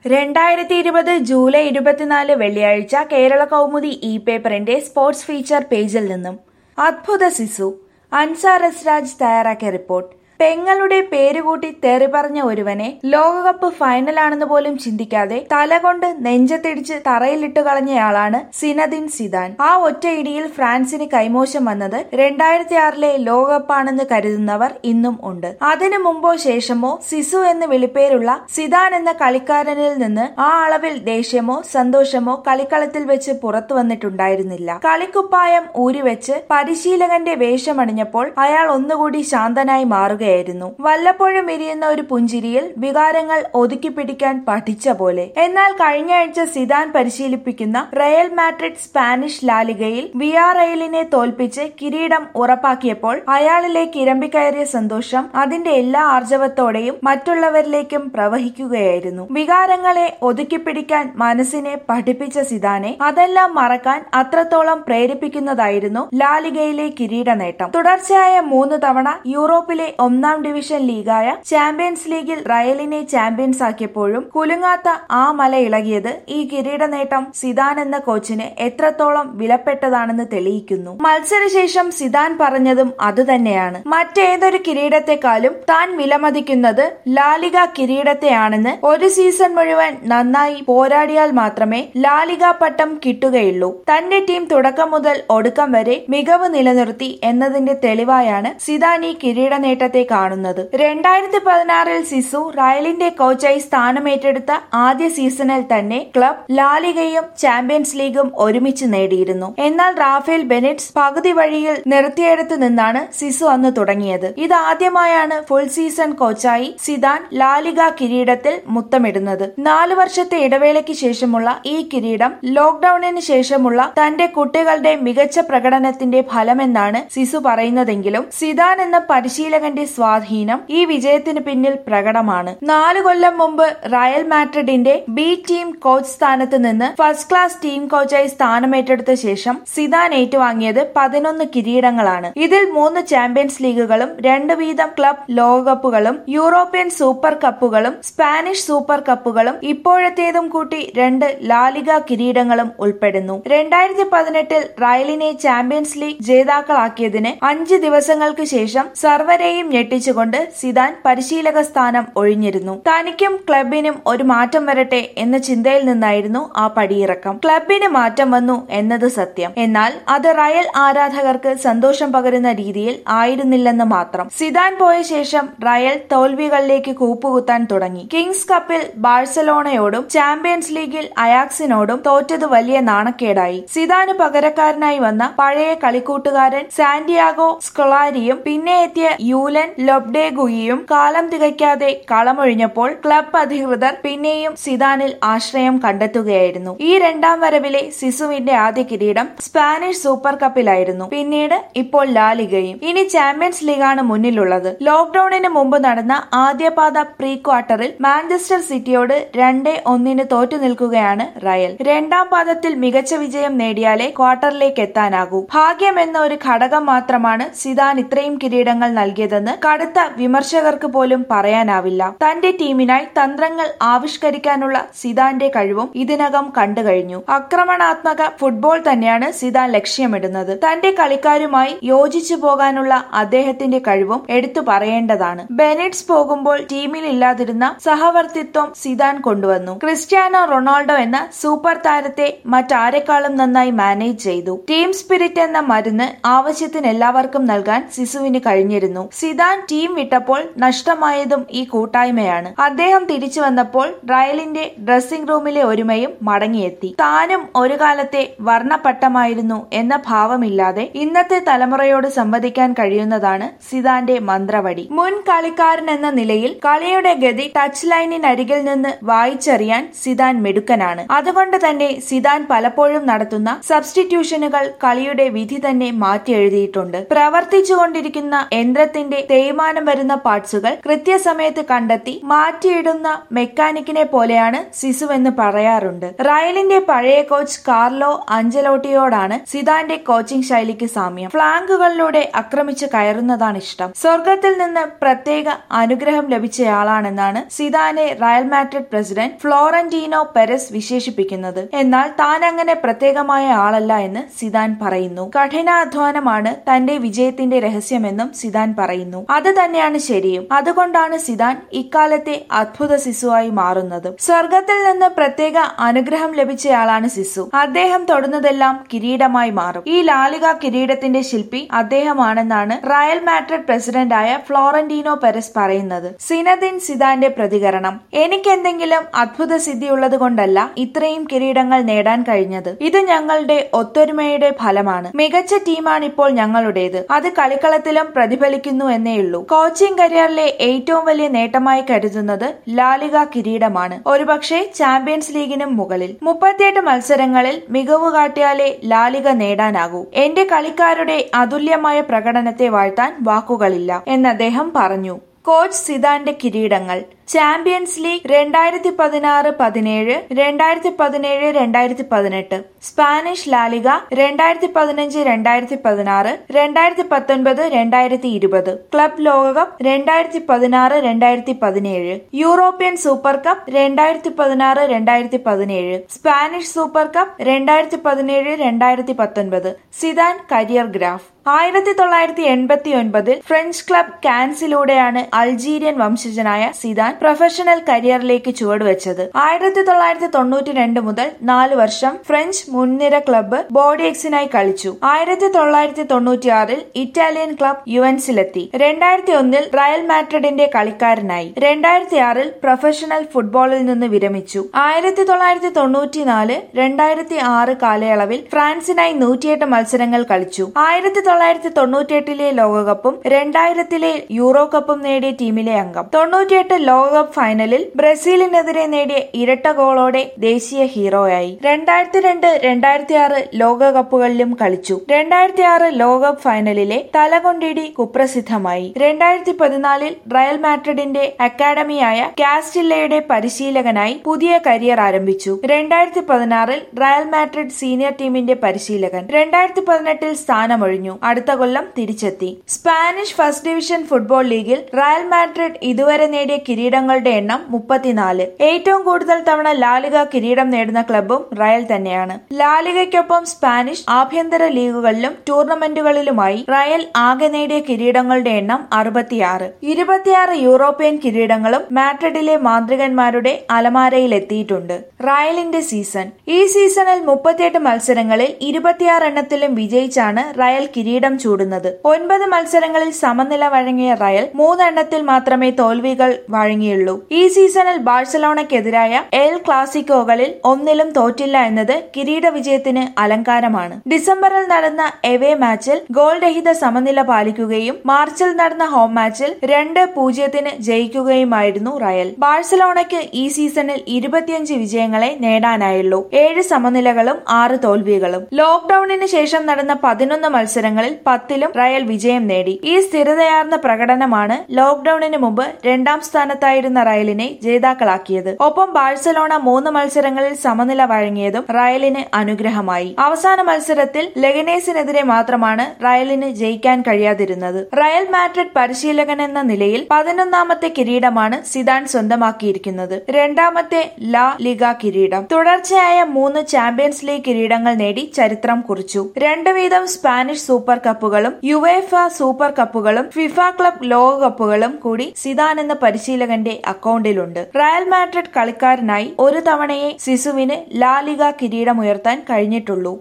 രണ്ടായിരത്തി ഇരുപത് ജൂലൈ ഇരുപത്തിനാല് വെള്ളിയാഴ്ച കേരള കൗമുദി ഇ പേപ്പറിന്റെ സ്പോർട്സ് ഫീച്ചർ പേജിൽ നിന്നും അദ്ഭുത സിസു അൻസാർ എസ്രാജ് തയ്യാറാക്കിയ റിപ്പോർട്ട് പെങ്ങളുടെ പേരുകൂട്ടി തെറി പറഞ്ഞ ഒരുവനെ ലോകകപ്പ് ഫൈനലാണെന്ന് പോലും ചിന്തിക്കാതെ തലകൊണ്ട് നെഞ്ചത്തിടിച്ച് തറയിലിട്ടു കളഞ്ഞയാളാണ് സിനദിൻ സിദാൻ ആ ഒറ്റ ഇടിയിൽ ഫ്രാൻസിന് കൈമോശം വന്നത് രണ്ടായിരത്തി ആറിലെ ലോകകപ്പാണെന്ന് കരുതുന്നവർ ഇന്നും ഉണ്ട് അതിനു മുമ്പോ ശേഷമോ സിസു എന്ന് വിളിപ്പേരുള്ള സിദാൻ എന്ന കളിക്കാരനിൽ നിന്ന് ആ അളവിൽ ദേഷ്യമോ സന്തോഷമോ കളിക്കളത്തിൽ വെച്ച് പുറത്തു വന്നിട്ടുണ്ടായിരുന്നില്ല കളിക്കുപ്പായം ഊരിവെച്ച് പരിശീലകന്റെ വേഷമണിഞ്ഞപ്പോൾ അയാൾ ഒന്നുകൂടി ശാന്തനായി മാറുകയായിരുന്നു വല്ലപ്പോഴും എരിയുന്ന ഒരു പുഞ്ചിരിയിൽ വികാരങ്ങൾ ഒതുക്കി പിടിക്കാൻ പഠിച്ച പോലെ എന്നാൽ കഴിഞ്ഞ ആഴ്ച സിദാൻ പരിശീലിപ്പിക്കുന്ന റയൽ മാഡ്രിഡ് സ്പാനിഷ് ലാലിഗയിൽ വിയാറയലിനെ തോൽപ്പിച്ച് കിരീടം ഉറപ്പാക്കിയപ്പോൾ അയാളിലേക്ക് ഇരമ്പിക്കയറിയ സന്തോഷം അതിന്റെ എല്ലാ ആർജവത്തോടെയും മറ്റുള്ളവരിലേക്കും പ്രവഹിക്കുകയായിരുന്നു വികാരങ്ങളെ ഒതുക്കി പിടിക്കാൻ മനസ്സിനെ പഠിപ്പിച്ച സിദാനെ അതെല്ലാം മറക്കാൻ അത്രത്തോളം പ്രേരിപ്പിക്കുന്നതായിരുന്നു ലാലിഗയിലെ കിരീട നേട്ടം തുടർച്ചയായ മൂന്ന് തവണ യൂറോപ്പിലെ ഒന്നാം ഡിവിഷൻ ലീഗായ ചാമ്പ്യൻസ് ലീഗിൽ റയലിനെ ചാമ്പ്യൻസ് ആക്കിയപ്പോഴും കുലുങ്ങാത്ത ആ മല ഇളകിയത് ഈ കിരീട നേട്ടം സിദാൻ എന്ന കോച്ചിന് എത്രത്തോളം വിലപ്പെട്ടതാണെന്ന് തെളിയിക്കുന്നു മത്സരശേഷം സിദാൻ പറഞ്ഞതും അതുതന്നെയാണ് മറ്റേതൊരു കിരീടത്തെക്കാളും താൻ വിലമതിക്കുന്നത് ലാലിക കിരീടത്തെയാണെന്ന് ഒരു സീസൺ മുഴുവൻ നന്നായി പോരാടിയാൽ മാത്രമേ ലാലിക പട്ടം കിട്ടുകയുള്ളൂ തന്റെ ടീം തുടക്കം മുതൽ ഒടുക്കം വരെ മികവ് നിലനിർത്തി എന്നതിന്റെ തെളിവായാണ് സിദാൻ ഈ കിരീട നേട്ടത്തെ കാണുന്നത് രണ്ടായിരത്തി പതിനാറിൽ സിസു റയലിന്റെ കോച്ചായി സ്ഥാനമേറ്റെടുത്ത ആദ്യ സീസണിൽ തന്നെ ക്ലബ് ലാലിഗയും ചാമ്പ്യൻസ് ലീഗും ഒരുമിച്ച് നേടിയിരുന്നു എന്നാൽ റാഫേൽ ബെനിറ്റ്സ് പകുതി വഴിയിൽ നിർത്തിയെടുത്ത് നിന്നാണ് സിസു അന്ന് തുടങ്ങിയത് ഇതാദ്യമായാണ് ഫുൾ സീസൺ കോച്ചായി സിദാൻ ലാലിഗ കിരീടത്തിൽ മുത്തമിടുന്നത് നാലു വർഷത്തെ ഇടവേളയ്ക്ക് ശേഷമുള്ള ഈ കിരീടം ലോക്ഡൌണിന് ശേഷമുള്ള തന്റെ കുട്ടികളുടെ മികച്ച പ്രകടനത്തിന്റെ ഫലമെന്നാണ് സിസു പറയുന്നതെങ്കിലും സിദാൻ എന്ന പരിശീലകന്റെ സ്വാധീനം ഈ വിജയത്തിന് പിന്നിൽ പ്രകടമാണ് നാലു കൊല്ലം മുമ്പ് റയൽ മാഡ്രിഡിന്റെ ബി ടീം കോച്ച് സ്ഥാനത്ത് നിന്ന് ഫസ്റ്റ് ക്ലാസ് ടീം കോച്ചായി സ്ഥാനമേറ്റെടുത്ത ശേഷം സിദാൻ ഏറ്റുവാങ്ങിയത് പതിനൊന്ന് കിരീടങ്ങളാണ് ഇതിൽ മൂന്ന് ചാമ്പ്യൻസ് ലീഗുകളും രണ്ട് വീതം ക്ലബ് ലോകകപ്പുകളും യൂറോപ്യൻ സൂപ്പർ കപ്പുകളും സ്പാനിഷ് സൂപ്പർ കപ്പുകളും ഇപ്പോഴത്തേതും കൂട്ടി രണ്ട് ലാലിക കിരീടങ്ങളും ഉൾപ്പെടുന്നു രണ്ടായിരത്തി പതിനെട്ടിൽ റയലിനെ ചാമ്പ്യൻസ് ലീഗ് ജേതാക്കളാക്കിയതിന് അഞ്ച് ദിവസങ്ങൾക്ക് ശേഷം സർവരെയും ഞെട്ടിച്ചുകൊണ്ട് സിദാൻ പരിശീലക സ്ഥാനം ഒഴിഞ്ഞിരുന്നു തനിക്കും ക്ലബിനും ഒരു മാറ്റം വരട്ടെ എന്ന ചിന്തയിൽ നിന്നായിരുന്നു ആ പടിയിറക്കം ക്ലബിന് മാറ്റം വന്നു എന്നത് സത്യം എന്നാൽ അത് റയൽ ആരാധകർക്ക് സന്തോഷം പകരുന്ന രീതിയിൽ ആയിരുന്നില്ലെന്ന് മാത്രം സിദാൻ പോയ ശേഷം റയൽ തോൽവികളിലേക്ക് കൂപ്പുകുത്താൻ തുടങ്ങി കിങ്സ് കപ്പിൽ ബാഴ്സലോണയോടും ചാമ്പ്യൻസ് ലീഗിൽ അയാക്സിനോടും തോറ്റത് വലിയ നാണക്കേടായി സിദാന് പകരക്കാരനായി വന്ന പഴയ കളിക്കൂട്ടുകാരൻ സാന്റിയാഗോ സ്കൊളാരിയും പിന്നെ എത്തിയ യൂലൻ ലൊബ്ഡേഗുയിയും കാലം തികയ്ക്കാതെ കളമൊഴിഞ്ഞപ്പോൾ ക്ലബ് അധികൃതർ പിന്നെയും സിദാനിൽ ആശ്രയം കണ്ടെത്തുകയായിരുന്നു ഈ രണ്ടാം വരവിലെ സിസുവിന്റെ ആദ്യ കിരീടം സ്പാനിഷ് സൂപ്പർ കപ്പിലായിരുന്നു പിന്നീട് ഇപ്പോൾ ലാലിഗയും ഇനി ചാമ്പ്യൻസ് ലീഗാണ് മുന്നിലുള്ളത് ലോക്ഡൌണിന് മുമ്പ് നടന്ന ആദ്യപാദ പ്രീ ക്വാർട്ടറിൽ മാഞ്ചസ്റ്റർ സിറ്റിയോട് രണ്ടേ ഒന്നിന് തോറ്റു നിൽക്കുകയാണ് റയൽ രണ്ടാം പാദത്തിൽ മികച്ച വിജയം നേടിയാലേ ക്വാർട്ടറിലേക്ക് എത്താനാകൂ ഭാഗ്യം എന്ന ഒരു ഘടകം മാത്രമാണ് സിദാൻ ഇത്രയും കിരീടങ്ങൾ നൽകിയതെന്ന് കടുത്ത വിമർശകർക്ക് പോലും പറയാനാവില്ല തന്റെ ടീമിനായി തന്ത്രങ്ങൾ ആവിഷ്കരിക്കാനുള്ള സിദാന്റെ കഴിവും ഇതിനകം കണ്ടുകഴിഞ്ഞു ആക്രമണാത്മക ഫുട്ബോൾ തന്നെയാണ് സിദാൻ ലക്ഷ്യമിടുന്നത് തന്റെ കളിക്കാരുമായി യോജിച്ചു പോകാനുള്ള അദ്ദേഹത്തിന്റെ കഴിവും എടുത്തു പറയേണ്ടതാണ് ബെനിറ്റ്സ് പോകുമ്പോൾ ടീമിൽ ഇല്ലാതിരുന്ന സഹവർത്തിത്വം സിദാൻ കൊണ്ടുവന്നു ക്രിസ്ത്യാനോ റൊണാൾഡോ എന്ന സൂപ്പർ താരത്തെ മറ്റാരെക്കാളും നന്നായി മാനേജ് ചെയ്തു ടീം സ്പിരിറ്റ് എന്ന മരുന്ന് ആവശ്യത്തിന് എല്ലാവർക്കും നൽകാൻ സിസുവിന് കഴിഞ്ഞിരുന്നു സിദാൻ ടീം വിട്ടപ്പോൾ നഷ്ടമായതും ഈ കൂട്ടായ്മയാണ് അദ്ദേഹം തിരിച്ചു വന്നപ്പോൾ റയലിന്റെ ഡ്രസ്സിംഗ് റൂമിലെ ഒരുമയും മടങ്ങിയെത്തി താനും ഒരു കാലത്തെ വർണ്ണപ്പട്ടമായിരുന്നു എന്ന ഭാവമില്ലാതെ ഇന്നത്തെ തലമുറയോട് സംവദിക്കാൻ കഴിയുന്നതാണ് സിദാന്റെ മന്ത്രവടി മുൻ കളിക്കാരൻ എന്ന നിലയിൽ കളിയുടെ ഗതി ടച്ച് ലൈനിനരികിൽ നിന്ന് വായിച്ചറിയാൻ സിദാൻ മിടുക്കനാണ് അതുകൊണ്ട് തന്നെ സിദാൻ പലപ്പോഴും നടത്തുന്ന സബ്സ്റ്റിറ്റ്യൂഷനുകൾ കളിയുടെ വിധി തന്നെ മാറ്റി എഴുതിയിട്ടുണ്ട് പ്രവർത്തിച്ചുകൊണ്ടിരിക്കുന്ന യന്ത്രത്തിന്റെ തേയ്മാനം വരുന്ന പാർട്സുകൾ കൃത്യസമയത്ത് കണ്ടെത്തി മാറ്റിയിടുന്ന മെക്കാനിക്കിനെ പോലെയാണ് സിസുവെന്ന് പറയാറുണ്ട് റയലിന്റെ പഴയ കോച്ച് കാർലോ അഞ്ചലോട്ടിയോടാണ് സിദാന്റെ കോച്ചിംഗ് ശൈലിക്ക് സാമ്യം ഫ്ലാങ്കുകളിലൂടെ ആക്രമിച്ച് കയറുന്നതാണ് ഇഷ്ടം സ്വർഗത്തിൽ നിന്ന് പ്രത്യേക അനുഗ്രഹം ലഭിച്ചയാളാണെന്നാണ് സിദാനെ Real Madrid president Florentino Perez വിശേഷിപ്പിക്കുന്നത് എന്നാൽ താൻ അങ്ങനെ പ്രത്യേകമായ ആളല്ല എന്ന് സിദാൻ പറയുന്നു കഠിനാധ്വാനമാണ് തന്റെ വിജയത്തിന്റെ രഹസ്യമെന്നും സിദാൻ പറയുന്നു അത് തന്നെയാണ് ശരിയും അതുകൊണ്ടാണ് സിദാൻ ഇക്കാലത്തെ അത്ഭുത സിസുവായി മാറുന്നത് സ്വർഗത്തിൽ നിന്ന് പ്രത്യേക അനുഗ്രഹം ലഭിച്ചയാളാണ് സിസു അദ്ദേഹം തൊടുന്നതെല്ലാം കിരീടമായി മാറും ഈ ലാലിക കിരീടത്തിന്റെ ശില്പി അദ്ദേഹമാണെന്നാണ് റയൽ മാഡ്രിഡ് പ്രസിഡന്റായ ഫ്ലോറന്റീനോ പെരസ് പറയുന്നത് സിനദിൻ സിദാന്റെ പ്രതികരണം എനിക്കെന്തെങ്കിലും അത്ഭുത സിദ്ധി ഉള്ളത് കൊണ്ടല്ല ഇത്രയും കിരീടങ്ങൾ നേടാൻ കഴിഞ്ഞത് ഇത് ഞങ്ങളുടെ ഒത്തൊരുമയുടെ ഫലമാണ് മികച്ച ടീമാണ് ഇപ്പോൾ ഞങ്ങളുടേത് അത് കളിക്കളത്തിലും പ്രതിഫലിക്കുന്നു എന്നേയുള്ളൂ കോച്ചിംഗ് കരിയറിലെ ഏറ്റവും വലിയ നേട്ടമായി കരുതുന്നത് ലാലിക കിരീടമാണ് ഒരുപക്ഷെ ചാമ്പ്യൻസ് ലീഗിനും മുകളിൽ മുപ്പത്തിയെട്ട് മത്സരങ്ങളിൽ മികവ് കാട്ടിയാലേ ലാലിക നേടാനാകൂ എന്റെ കളിക്കാരുടെ അതുല്യമായ പ്രകടനത്തെ വാഴ്ത്താൻ വാക്കുകളില്ല എന്ന് അദ്ദേഹം പറഞ്ഞു കോച്ച് സിദാന്റെ കിരീടങ്ങൾ ചാമ്പ്യൻസ് ലീഗ് രണ്ടായിരത്തി പതിനാറ് പതിനേഴ് രണ്ടായിരത്തി പതിനേഴ് രണ്ടായിരത്തി പതിനെട്ട് സ്പാനിഷ് ലാലിക രണ്ടായിരത്തി പതിനഞ്ച് രണ്ടായിരത്തി പതിനാറ് രണ്ടായിരത്തി പത്തൊൻപത് രണ്ടായിരത്തി ഇരുപത് ക്ലബ് ലോകകപ്പ് രണ്ടായിരത്തി പതിനാറ് രണ്ടായിരത്തി പതിനേഴ് യൂറോപ്യൻ സൂപ്പർ കപ്പ് രണ്ടായിരത്തി പതിനാറ് രണ്ടായിരത്തി പതിനേഴ് സ്പാനിഷ് സൂപ്പർ കപ്പ് രണ്ടായിരത്തി പതിനേഴ് രണ്ടായിരത്തി പത്തൊൻപത് സിദാൻ കരിയർ ഗ്രാഫ് ആയിരത്തി തൊള്ളായിരത്തി എൺപത്തി ഒൻപതിൽ ഫ്രഞ്ച് ക്ലബ് കാൻസിലൂടെയാണ് അൾജീരിയൻ വംശജനായ സിദാൻ പ്രൊഫഷണൽ കരിയറിലേക്ക് ചുവടുവെച്ചത് ആയിരത്തി തൊള്ളായിരത്തി തൊണ്ണൂറ്റി രണ്ട് മുതൽ നാല് വർഷം ഫ്രഞ്ച് മുൻനിര ക്ലബ്ബ് ബോഡിയക്സിനായി കളിച്ചു ആയിരത്തി തൊള്ളായിരത്തി തൊണ്ണൂറ്റിയാറിൽ ഇറ്റാലിയൻ ക്ലബ് യുവൻസിലെത്തി രണ്ടായിരത്തി ഒന്നിൽ റയൽ മാഡ്രിഡിന്റെ കളിക്കാരനായി രണ്ടായിരത്തി ആറിൽ പ്രൊഫഷണൽ ഫുട്ബോളിൽ നിന്ന് വിരമിച്ചു ആയിരത്തി തൊള്ളായിരത്തി തൊണ്ണൂറ്റിനാല് രണ്ടായിരത്തി ആറ് കാലയളവിൽ ഫ്രാൻസിനായി നൂറ്റിയെട്ട് മത്സരങ്ങൾ കളിച്ചു ആയിരത്തി തൊള്ളായിരത്തി തൊണ്ണൂറ്റിയെട്ടിലെ ലോകകപ്പും രണ്ടായിരത്തിലെ യൂറോ കപ്പും നേടിയ ടീമിലെ അംഗം തൊണ്ണൂറ്റിയെട്ട് ലോകകപ്പ് ഫൈനലിൽ ബ്രസീലിനെതിരെ നേടിയ ഇരട്ട ഗോളോടെ ദേശീയ ഹീറോയായി രണ്ടായിരത്തി രണ്ട് രണ്ടായിരത്തി ആറ് ലോകകപ്പുകളിലും കളിച്ചു രണ്ടായിരത്തി ആറ് ലോകകപ്പ് ഫൈനലിലെ തലകൊണ്ടിടി കുപ്രസിദ്ധമായി രണ്ടായിരത്തി പതിനാലിൽ റയൽ മാഡ്രിഡിന്റെ അക്കാഡമിയായ കാസ്റ്റില്ലയുടെ പരിശീലകനായി പുതിയ കരിയർ ആരംഭിച്ചു രണ്ടായിരത്തി പതിനാറിൽ റയൽ മാഡ്രിഡ് സീനിയർ ടീമിന്റെ പരിശീലകൻ രണ്ടായിരത്തി പതിനെട്ടിൽ സ്ഥാനമൊഴിഞ്ഞു അടുത്ത കൊല്ലം തിരിച്ചെത്തി സ്പാനിഷ് ഫസ്റ്റ് ഡിവിഷൻ ഫുട്ബോൾ ലീഗിൽ റയൽ മാഡ്രിഡ് ഇതുവരെ നേടിയ കിരീടങ്ങളുടെ എണ്ണം മുപ്പത്തിനാല് ഏറ്റവും കൂടുതൽ തവണ ലാലിക കിരീടം നേടുന്ന ക്ലബും റയൽ തന്നെയാണ് ലാലികയ്ക്കൊപ്പം സ്പാനിഷ് ആഭ്യന്തര ലീഗുകളിലും ടൂർണമെന്റുകളിലുമായി റയൽ ആകെ നേടിയ കിരീടങ്ങളുടെ എണ്ണം അറുപത്തിയാറ് ഇരുപത്തിയാറ് യൂറോപ്യൻ കിരീടങ്ങളും മാഡ്രിഡിലെ മാന്ത്രികന്മാരുടെ അലമാരയിൽ എത്തിയിട്ടുണ്ട് റയലിന്റെ സീസൺ ഈ സീസണിൽ മുപ്പത്തിയെട്ട് മത്സരങ്ങളിൽ ഇരുപത്തിയാറ് എണ്ണത്തിലും വിജയിച്ചാണ് റയൽ കിരീടം ചൂടുന്നത് ഒൻപത് മത്സരങ്ങളിൽ സമനില വഴങ്ങിയ റയൽ മൂന്നെണ്ണത്തിൽ മാത്രമേ തോൽവികൾ വഴങ്ങിയുള്ളൂ ഈ സീസണിൽ ബാഴ്സലോണയ്ക്കെതിരായ എൽ ക്ലാസിക്കോകളിൽ ഒന്നിലും തോറ്റില്ല എന്നത് കിരീട വിജയത്തിന് അലങ്കാരമാണ് ഡിസംബറിൽ നടന്ന എവേ മാച്ചിൽ ഗോൾ രഹിത സമനില പാലിക്കുകയും മാർച്ചിൽ നടന്ന ഹോം മാച്ചിൽ രണ്ട് പൂജ്യത്തിന് ജയിക്കുകയുമായിരുന്നു റയൽ ബാഴ്സലോണയ്ക്ക് ഈ സീസണിൽ ഇരുപത്തിയഞ്ച് വിജയങ്ങളെ നേടാനായുള്ളൂ ഏഴ് സമനിലകളും ആറ് തോൽവികളും ലോക്ഡൌണിന് ശേഷം നടന്ന പതിനൊന്ന് മത്സരങ്ങളിൽ പത്തിലും റയൽ വിജയം നേടി ഈ സ്ഥിരതയാർന്ന പ്രകടനമാണ് ലോക്ഡൌണിന് മുമ്പ് രണ്ടാം സ്ഥാനത്തായിരുന്ന റയലിനെ ജേതാക്കളാക്കിയത് ഒപ്പം ബാഴ്സലോണ മൂന്ന് മത്സരങ്ങളിൽ സമനില വഴങ്ങിയതും റയലിന് അനുഗ്രഹമായി അവസാന മത്സരത്തിൽ ലെഗനേസിനെതിരെ മാത്രമാണ് റയലിന് ജയിക്കാൻ കഴിയാതിരുന്നത് റയൽ മാഡ്രിഡ് പരിശീലകൻ എന്ന നിലയിൽ പതിനൊന്നാമത്തെ കിരീടമാണ് സിദാൻ സ്വന്തമാക്കിയിരിക്കുന്നത് രണ്ടാമത്തെ ലാ ലിഗ കിരീടം തുടർച്ചയായ മൂന്ന് ചാമ്പ്യൻസ് ലീഗ് കിരീടങ്ങൾ നേടി ചരിത്രം കുറിച്ചു രണ്ട് വീതം സ്പാനിഷ് സൂപ്പർ കപ്പുകളും യുവേഫ സൂപ്പർ കപ്പുകളും ഫിഫ ക്ലബ് ലോകകപ്പുകളും കൂടി സിദാൻ എന്ന പരിശീലകന്റെ അക്കൗണ്ടിലുണ്ട് റയൽ മാഡ്രിഡ് കളിക്കാരനായി ഒരു തവണയെ സിസുവിന് ലാ ലിഗ കിരീടമുയർത്താൻ കഴിഞ്ഞിട്ടുള്ളൂ